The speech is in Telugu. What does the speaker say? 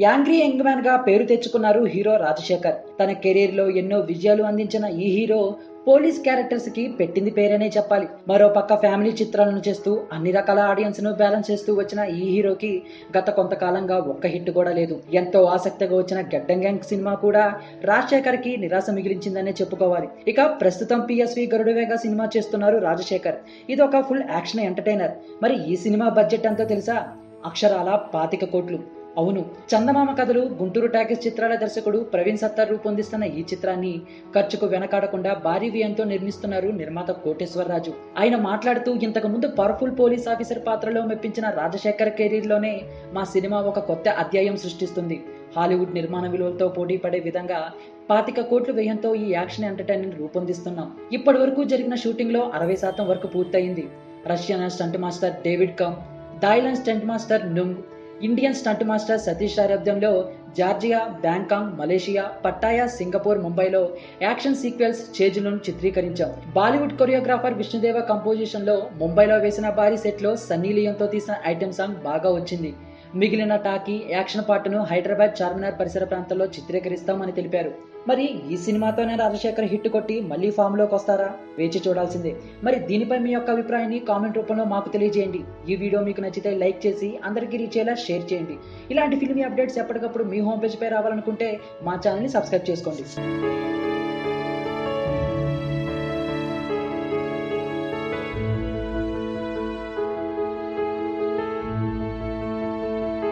యాంగ్రీ యంగ్ మ్యాన్ గా పేరు తెచ్చుకున్నారు హీరో రాజశేఖర్ తన కెరీర్ లో ఎన్నో విజయాలు అందించిన ఈ హీరో పోలీస్ క్యారెక్టర్స్ కి పెట్టింది పేరనే చెప్పాలి మరో పక్క ఫ్యామిలీ చిత్రాలను చేస్తూ అన్ని రకాల ఆడియన్స్ ను బ్యాలెన్స్ చేస్తూ వచ్చిన ఈ హీరోకి గత కొంతకాలంగా ఒక్క హిట్ కూడా లేదు ఎంతో ఆసక్తిగా వచ్చిన గడ్డం గ్యాంగ్ సినిమా కూడా రాజశేఖర్ కి నిరాశ మిగిలించిందనే చెప్పుకోవాలి ఇక ప్రస్తుతం పిఎస్వి గరుడవేగ సినిమా చేస్తున్నారు రాజశేఖర్ ఇది ఒక ఫుల్ యాక్షన్ ఎంటర్టైనర్ మరి ఈ సినిమా బడ్జెట్ ఎంతో తెలుసా అక్షరాల పాతిక కోట్లు అవును చందమామ కథలు గుంటూరు టాకీస్ చిత్రాల దర్శకుడు ప్రవీణ్ సత్తార్ రూపొందిస్తున్న ఈ చిత్రాన్ని ఖర్చుకు వెనకాడకుండా భారీ వ్యయంతో నిర్మిస్తున్నారు నిర్మాత కోటేశ్వరరాజు ఆయన మాట్లాడుతూ ఇంతకు ముందు పవర్ఫుల్ పోలీస్ ఆఫీసర్ పాత్రలో మెప్పించిన రాజశేఖర్ కెరీర్ లోనే మా సినిమా ఒక కొత్త అధ్యాయం సృష్టిస్తుంది హాలీవుడ్ నిర్మాణ విలువలతో పోటీ పడే విధంగా పాతిక కోట్ల వ్యయంతో ఈ యాక్షన్ ఎంటర్టైన్మెంట్ రూపొందిస్తున్నాం ఇప్పటి వరకు జరిగిన షూటింగ్ లో అరవై శాతం వరకు పూర్తయింది రష్యన్ స్టంట్ మాస్టర్ డేవిడ్ కమ్ Thailand stunt master Nung Indian stunt master Satish సారథ్యంలో Georgia Bangkok Malaysia Pattaya Singapore ముంబైలో యాక్షన్ సీక్వెల్స్ చేజులను చిత్రీకరించాం బాలీవుడ్ కొరియోగ్రాఫర్ విష్ణుదేవ కంపోజిషన్ లో ముంబైలో వేసిన భారీ సెట్ లో సన్నీ లియోన్తో తీసిన ఐటెం సాంగ్ బాగా వచ్చింది మిగిలిన టాకీ యాక్షన్ పాటను హైదరాబాద్ చార్మినార్ పరిసర ప్రాంతాల్లో చిత్రీకరిస్తామని తెలిపారు మరి ఈ సినిమాతోనే రాజశేఖర్ హిట్ కొట్టి మళ్ళీ ఫామ్ లోకి వస్తారా వేచి చూడాల్సిందే మరి దీనిపై మీ యొక్క అభిప్రాయాన్ని కామెంట్ రూపంలో మాకు తెలియజేయండి ఈ వీడియో మీకు నచ్చితే లైక్ చేసి అందరికీ రీచ్ అయ్యేలా షేర్ చేయండి ఇలాంటి ఫిల్మీ అప్డేట్స్ ఎప్పటికప్పుడు మీ హోమ్ పేజ్ పై రావాలనుకుంటే మా ఛానల్ని సబ్స్క్రైబ్ చేసుకోండి